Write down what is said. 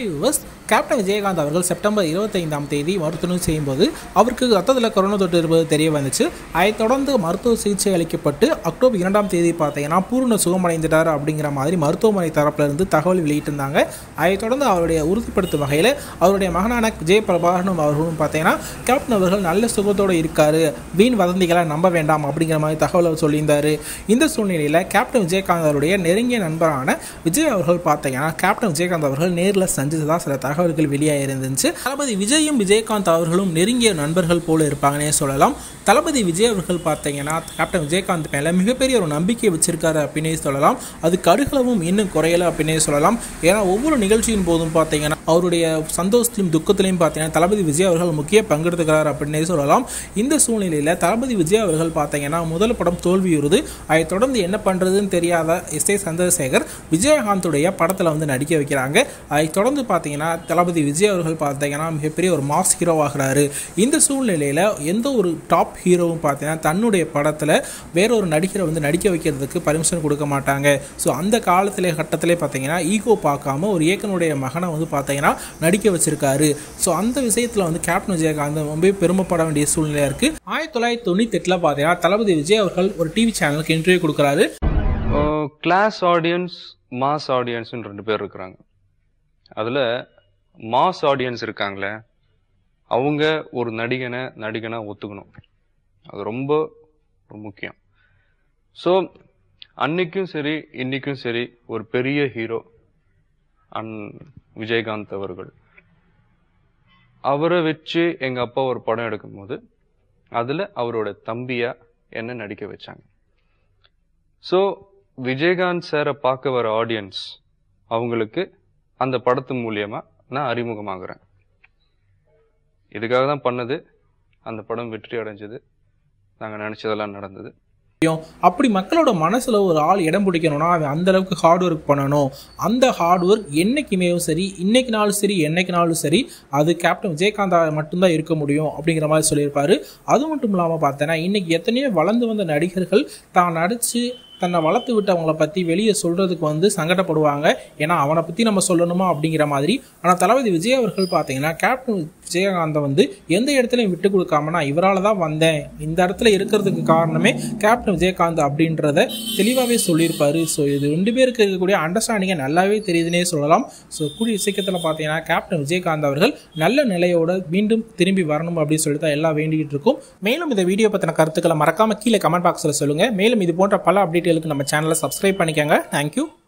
hi viewers captain Vijayakanth அவர்கள் September இருபத்தைந்தாம் தேதி மருத்துவம் செய்யும்போது அவருக்கு ரத்தத்தில் கொரோனா தொற்று இருப்பது தெரிய வந்துச்சு அதைத் தொடர்ந்து மருத்துவ சிகிச்சை அளிக்கப்பட்டு அக்டோபர் இரண்டாம் தேதி பார்த்தீங்கன்னா பூர்ண சுகமடைந்துட்டார் அப்படிங்கிற மாதிரி மருத்துவமனை தரப்புல இருந்து தகவல் வெளியிட்டிருந்தாங்க அதைத் தொடர்ந்து அவருடைய உறுதிப்படுத்தும் வகையில் அவருடைய மகனான ஜெய பிரபாகரனும் அவர்களும் பார்த்தீங்கன்னா கேப்டன் அவர்கள் நல்ல சுகத்தோடு இருக்காரு வீண் வதந்திகளை நம்ப வேண்டாம் அப்படிங்கிற மாதிரி தகவல் அவர் சொல்லியிருந்தாரு இந்த சூழ்நிலையில் கேப்டன் விஜயகாந்த் அவருடைய நெருங்கிய நண்பரான விஜய் அவர்கள் பார்த்தீங்கன்னா கேப்டன் விஜயகாந்த் அவர்கள் நேரில் சந்திச்சதா சில தகவல்கள் வெளியாக இருந்துச்சு தளபதி விஜயும் விஜயகாந்த் அவர்களும் நெருங்கிய நண்பர்கள் போல இருப்பாங்கன்னே சொல்லலாம் தளபதி விஜய் அவர்கள் பார்த்தீங்கன்னா கேப்டன் விஜயகாந்த் மேலே மிகப்பெரிய ஒரு நம்பிக்கை வச்சிருக்காரு அப்படின்னே சொல்லலாம் அது கடுகளவும் இன்னும் குறையல அப்படின்னே சொல்லலாம் ஏன்னா ஒவ்வொரு நிகழ்ச்சியின் போதும் பார்த்தீங்கன்னா அவருடைய சந்தோஷத்திலும் துக்கத்திலையும் பார்த்தீங்கன்னா தளபதி விஜய் அவர்கள் முக்கிய பங்கெடுத்துக்கிறார் அப்படின்னே சொல்லலாம் இந்த சூழ்நிலையில் தளபதி விஜய் அவர்கள் பார்த்தீங்கன்னா முதல் படம் தோல்வியுறுது அதை தொடர்ந்து என்ன பண்ணுறதுன்னு தெரியாத எஸ் ஏ சந்திரசேகர் விஜயகாந்துடைய படத்தில் வந்து நடிக்க வைக்கிறாங்க அதை தொடர்ந்து பார்த்தீங்கன்னா தளபதி விஜய் அவர்கள் பார்த்தீங்கன்னா மிகப்பெரிய ஒரு மாஸ் ஹீரோ ஆகிறாரு இந்த சூழ்நிலையில் எந்த ஒரு டாப் ஹீரோவும் பார்த்தீங்கன்னா தன்னுடைய படத்தில் வேற ஒரு நடிகரை வந்து நடிக்க வைக்கிறதுக்கு பர்மிஷன் கொடுக்க மாட்டாங்க ஸோ அந்த காலத்திலே கட்டத்திலே பார்த்தீங்கன்னா ஈகோ பார்க்காம ஒரு இயக்கனுடைய மகனை வந்து பார்த்தீங்கன்னா நடிக்க வச்சிருக்காரு ஸோ அந்த விஷயத்தில் வந்து கேப்டன் விஜயகாந்த் ரொம்ப பெருமைப்பட வேண்டிய சூழ்நிலையாக இருக்குது ஆயிரத்தி தொள்ளாயிரத்தி தொண்ணூற்றி எட்டில் பார்த்தீங்கன்னா தளபதி விஜய் அவர்கள் ஒரு டிவி சேனலுக்கு இன்டர்வியூ கொடுக்குறாரு கிளாஸ் ஆடியன்ஸ் மாஸ் ஆடியன்ஸ்னு ரெண்டு பேர் இருக்கிறாங்க அதில் மாஸ் ஆடியன்ஸ் இருக்காங்களே அவங்க ஒரு நடிகனை நடிகனா ஒத்துக்கணும் அது ரொம்ப ரொம்ப முக்கியம் ஸோ அன்னைக்கும் சரி இன்னைக்கும் சரி ஒரு பெரிய ஹீரோ அன் விஜயகாந்த் அவர்கள் அவரை வச்சு எங்க அப்பா ஒரு படம் எடுக்கும்போது அதுல அவரோட தம்பியா என்ன நடிக்க வச்சாங்க ஸோ விஜயகாந்த் சாரை பார்க்க வர ஆடியன்ஸ் அவங்களுக்கு அந்த படத்து மூலியமா நான் அறிமுகமாகிறேன் இதுக்காக தான் பண்ணது அந்த படம் வெற்றி அடைஞ்சது நாங்கள் நினச்சதெல்லாம் நடந்தது அப்படி மக்களோட மனசுல ஒரு ஆள் இடம் பிடிக்கணும்னா அவன் அந்த அளவுக்கு ஹார்ட் ஒர்க் பண்ணணும் அந்த ஹார்ட் ஒர்க் என்னைக்குமேவும் சரி இன்னைக்கு நாளும் சரி என்னைக்கு நாளும் சரி அது கேப்டன் விஜயகாந்தா மட்டும்தான் இருக்க முடியும் அப்படிங்கிற மாதிரி சொல்லியிருப்பாரு அது மட்டும் இல்லாமல் பார்த்தேன்னா இன்னைக்கு எத்தனையோ வளர்ந்து வந்த நடிகர்கள் தான் நடிச்சு தன்னை வளர்த்து விட்டவங்கள பற்றி வெளியே சொல்கிறதுக்கு வந்து சங்கடப்படுவாங்க ஏன்னா அவனை பற்றி நம்ம சொல்லணுமா அப்படிங்கிற மாதிரி ஆனால் தளபதி விஜய் அவர்கள் பார்த்தீங்கன்னா கேப்டன் விஜயகாந்தை வந்து எந்த இடத்துலையும் விட்டு கொடுக்காம நான் இவரால் தான் வந்தேன் இந்த இடத்துல இருக்கிறதுக்கு காரணமே கேப்டன் விஜயகாந்த் அப்படின்றத தெளிவாகவே சொல்லியிருப்பாரு ஸோ இது ரெண்டு பேருக்கு இருக்கக்கூடிய அண்டர்ஸ்டாண்டிங்கை நல்லாவே தெரியுதுன்னே சொல்லலாம் ஸோ கூடிய சீக்கிரத்தில் பார்த்தீங்கன்னா கேப்டன் விஜயகாந்த் அவர்கள் நல்ல நிலையோட மீண்டும் திரும்பி வரணும் அப்படின்னு சொல்லி தான் எல்லாம் வேண்டிகிட்டு இருக்கும் மேலும் இந்த வீடியோ பற்றின கருத்துக்களை மறக்காம கீழே கமெண்ட் பாக்ஸில் சொல்லுங்கள் மேலும் இது போன்ற பல அப்டேட்டுகளுக்கு நம்ம சேனலை சப்ஸ்கிரைப் பண்ணிக்கோங்க தேங்க்யூ